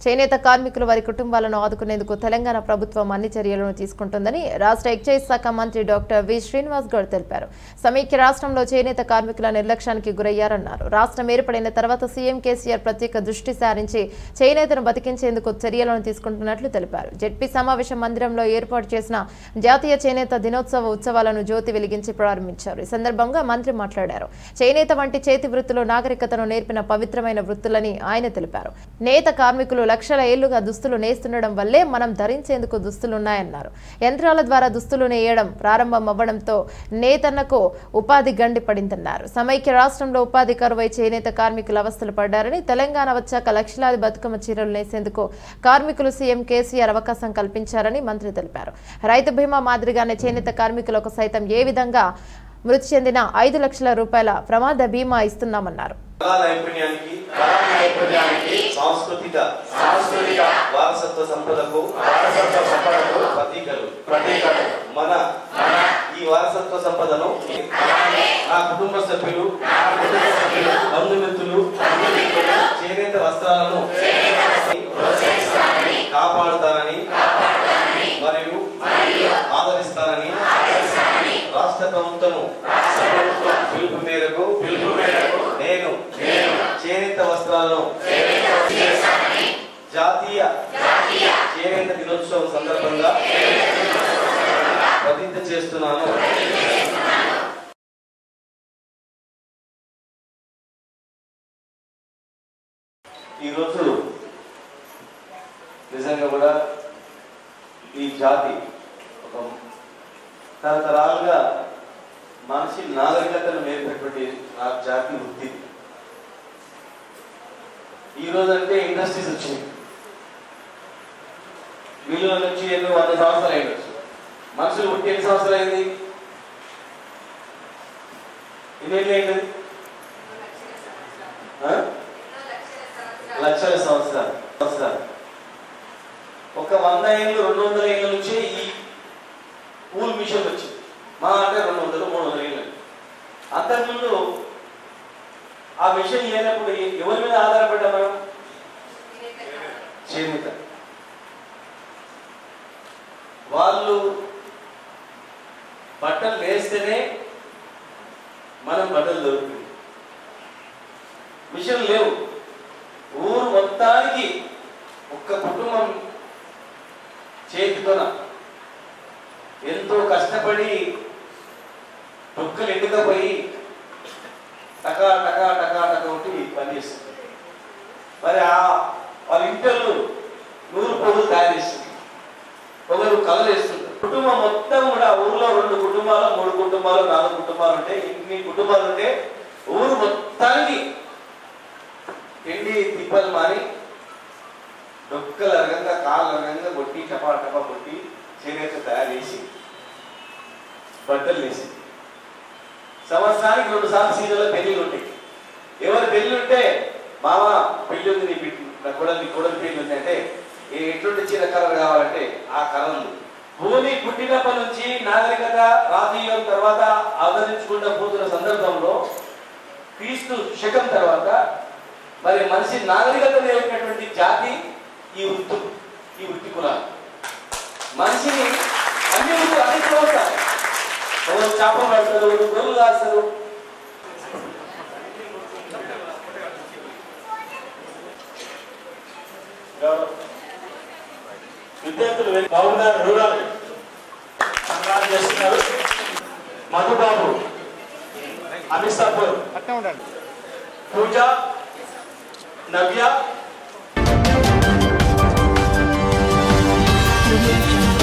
చేనేత కార్మికులు వారి కుటుంబాలను ఆదుకునేందుకు తెలంగాణ ప్రభుత్వం అన్ని చర్యలను తీసుకుంటుందని రాష్ట్ర ఎక్సైజ్ శాఖ మంత్రి డాక్టర్ వి శ్రీనివాస్ గౌడ్ తెలిపారు సమైక్య రాష్ట్రంలో చేనేత కార్మికుల నిర్లక్ష్యానికి గురయ్యారన్నారు రాష్ట్రం ఏర్పడిన తర్వాత సీఎం కేసీఆర్ ప్రత్యేక దృష్టి సారించి చేనేతను బతికించేందుకు చర్యలను తీసుకుంటున్నట్లు తెలిపారు జెడ్పీ సమావేశ మందిరంలో ఏర్పాటు చేసిన జాతీయ చేనేత దినోత్సవ ఉత్సవాలను జ్యోతి వెలిగించి ప్రారంభించారు ఈ సందర్భంగా మంత్రి మాట్లాడారు చేనేత వంటి చేతి వృత్తులు నాగరికతను నేర్పిన పవిత్రమైన వృత్తులని ఆయన తెలిపారు నేత కార్మికులు లక్షల ఏళ్లుగా దుస్తులు నేస్తుండడం వల్లే మనం ధరించేందుకు దుస్తులున్నాయన్నారు యంత్రాల ద్వారా దుస్తులు నేయడం ప్రారంభం అవ్వడంతో నేతన్నకు ఉపాధి గండి పడిందన్నారు సమైక్య రాష్ట్రంలో ఉపాధి కరువై చేనేత కార్మికులు అవస్థలు పడ్డారని తెలంగాణ వచ్చాక లక్షలాది బతుకమ్మ చీరలు నేసేందుకు కార్మికులు సీఎం కేసీఆర్ అవకాశం కల్పించారని మంత్రి తెలిపారు రైతు బీమా మాదిరిగానే చేనేత కార్మికులకు సైతం ఏ విధంగా మృతి చెందిన ఐదు లక్షల రూపాయల ప్రమాద బీమా ఇస్తున్నామన్నారు కళా నైపుణ్యానికి కళా నైపుణ్యానికి సాంస్కృతిక సాంస్కృతిక వారసత్వ సంపదకు వారసత్వ సంపదకు ప్రతీకలు ప్రతీకలు మన మన ఈ వారసత్వ సంపదను అలానే నా కుటుంబ సభ్యులు నా కుటుంబ సభ్యులు బంధుమిత్రులు బంధుమిత్రులు చేనేత వస్త్రాలను ప్రోత్సహిస్తారని కాపాడుతానని కాపాడాలని మరియు మరియు ఆదరిస్తానని ఆదరిస్తారని రాష్ట్ర ప్రభుత్వము రాష్ట్ర ప్రభుత్వం పిలుపు మేరకు పిలుపు మేరకు నేను నేను చేనేత వస్త్రాలను చేనేత చేస్తానని జాతీయ జాతీయ చేనేత దినోత్సవం సందర్భంగా ప్రతిజ్ఞ చేస్తున్నాను ఈరోజు నిజంగా కూడా ఈ జాతి ఒక తరతరాలుగా మనిషి నాగరికతను నేర్పేటువంటి నా జాతి వృత్తి ఈ రోజు అంటే ఇండస్ట్రీస్ వచ్చినాయి వీళ్ళు నుంచి ఎన్నో వంద సంవత్సరాలు అయ్యొచ్చు మనుషులు పుట్టి ఎన్ని సంవత్సరాలు అయింది ఎన్ని అయింది ఆ? లక్షల సంవత్సరాలు సంవత్సరాలు ఒక వంద ఏళ్ళు రెండు వందల ఏళ్ళ నుంచే ఈ ఊల్ మిషన్ వచ్చింది మా అంటే రెండు వందలు మూడు వందల ఏళ్ళు అంతకుముందు ఆ మిషన్ లేనప్పుడు ఎవరి మీద ఆధారపడ్డా మనం చేనేత వాళ్ళు బట్టలు వేస్తేనే మనం బట్టలు దొరుకుతుంది మిషన్ లేవు ఊరు మొత్తానికి ఒక్క కుటుంబం చేతితోన ఎంతో కష్టపడి దుక్కలు ఎండుకపోయి టకా టకా టకా టకా ఉంటే పనిచేస్తుంది మరి ఆ వాళ్ళ ఇంటర్లు నూరు పొడులు తయారు చేస్తుంది ఒకరు కలర్ వేస్తుంది కుటుంబం మొత్తం కూడా ఊర్లో రెండు కుటుంబాలు మూడు కుటుంబాలు నాలుగు కుటుంబాలు ఉంటాయి ఇన్ని కుటుంబాలు ఉంటే ఊరు మొత్తానికి తిండి తిప్పలు మారి డొక్కల రకంగా కాళ్ళ రకంగా కొట్టి టపా టపా కొట్టి చేనేత తయారు చేసి బట్టలు వేసి సంవత్సరానికి రెండు సార్లు సీజన్లో పెళ్లిళ్ళు ఉంటాయి ఎవరి పెళ్లి ఉంటే మామ పెళ్లి ఉంది నీ బిడ్డ నా కొడలు నీ కొడలు పెళ్లి ఉంది అంటే ఏ ఎటువంటి చీర కలర్ కావాలంటే ఆ కలర్ ఉంది భూమి పుట్టినప్పటి నుంచి నాగరికత రాజీయం తర్వాత అవతరించుకుంటూ పోతున్న సందర్భంలో క్రీస్తు శకం తర్వాత మరి మనిషి నాగరికత నేర్పినటువంటి జాతి ఈ వృత్తులు ఈ వృత్తి కులాలు మనిషిని అన్ని వృత్తులు అన్ని ప్రోత్సాహం ఎవరు చేపలు పడతారు ఎవరు గొర్రెలు కాస్తారు విద్యార్థులు బాబుగారు రూరల్ సంగ్రహం చేస్తున్నారు మధుబాబు అమితాపూర్ పూజ నవ్య Audio Jungle.